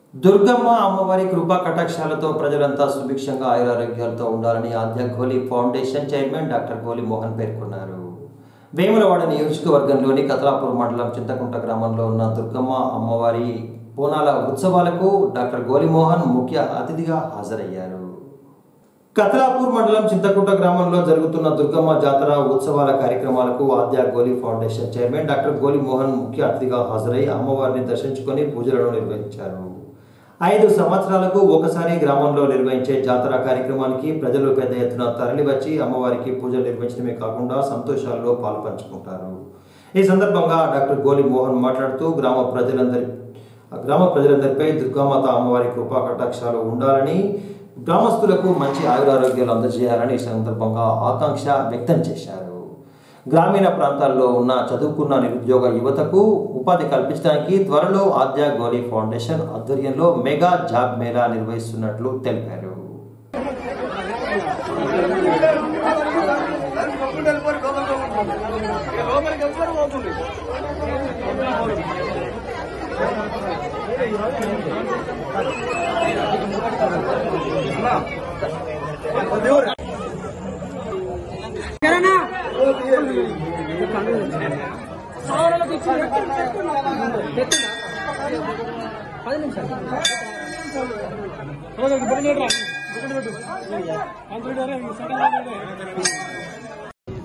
దుర్గమ్మ అమ్మవారి కృపా కటాక్షాలతో ప్రజలంతా సుభిక్షంగా ఆయురారోగ్యాలతో ఉండాలని Aadya Kohli foundation chairman doctor Kohli Mohan పేర్కొన్నారు వేములవాడ నియోజకవర్గంలోని కతలాపూర్ మండలం చింతకుంట గ్రామంలో ఉన్న దుర్గమ్మ అమ్మవారి బోనాల ఉత్సవాలకు డాక్టర్ గోలిమోహన్ ముఖ్య అతిథిగా హాజరయ్యారు కతలాపూర్ మండలం చింతకుంట గ్రామంలో జరుగుతున్న దుర్గమ్మ జాతర ఉత్సవాల కార్యక్రమాలకు ఆద్య గోలి ఫౌండేషన్ చైర్మన్ డాక్టర్ గోలి మోహన్ ముఖ్య అతిథిగా హాజరై అమ్మవారిని దర్శించుకొని పూజలను నిర్వహించారు ఐదు సంవత్సరాలకు ఒకసారి గ్రామంలో నిర్వహించే జాతర కార్యక్రమానికి ప్రజలు పెద్ద ఎత్తున తరలివచ్చి అమ్మవారికి పూజలు నిర్వహించడమే కాకుండా సంతోషాల్లో పాల్పంచుకుంటారు ఈ సందర్భంగా డాక్టర్ గోలి మోహన్ మాట్లాడుతూ గ్రామ ప్రజలందరి గ్రామ ప్రజలందరిపై దుర్గామాత అమ్మవారి కృపా కటాక్షాలు ఉండాలని గ్రామస్తులకు మంచి ఆయురారోగ్యాలు అందజేయాలని ఈ సందర్భంగా ఆకాంక్ష వ్యక్తం చేశారు గ్రామీణ ప్రాంతాల్లో ఉన్న చదువుకున్న నిరుద్యోగ యువతకు ఉపాధి కల్పించడానికి త్వరలో ఆద్య గోలీ ఫౌండేషన్ ఆధ్వర్యంలో మెగా జాబ్ మేళా నిర్వహిస్తున్నట్లు తెలిపారు పది నిమిషాలు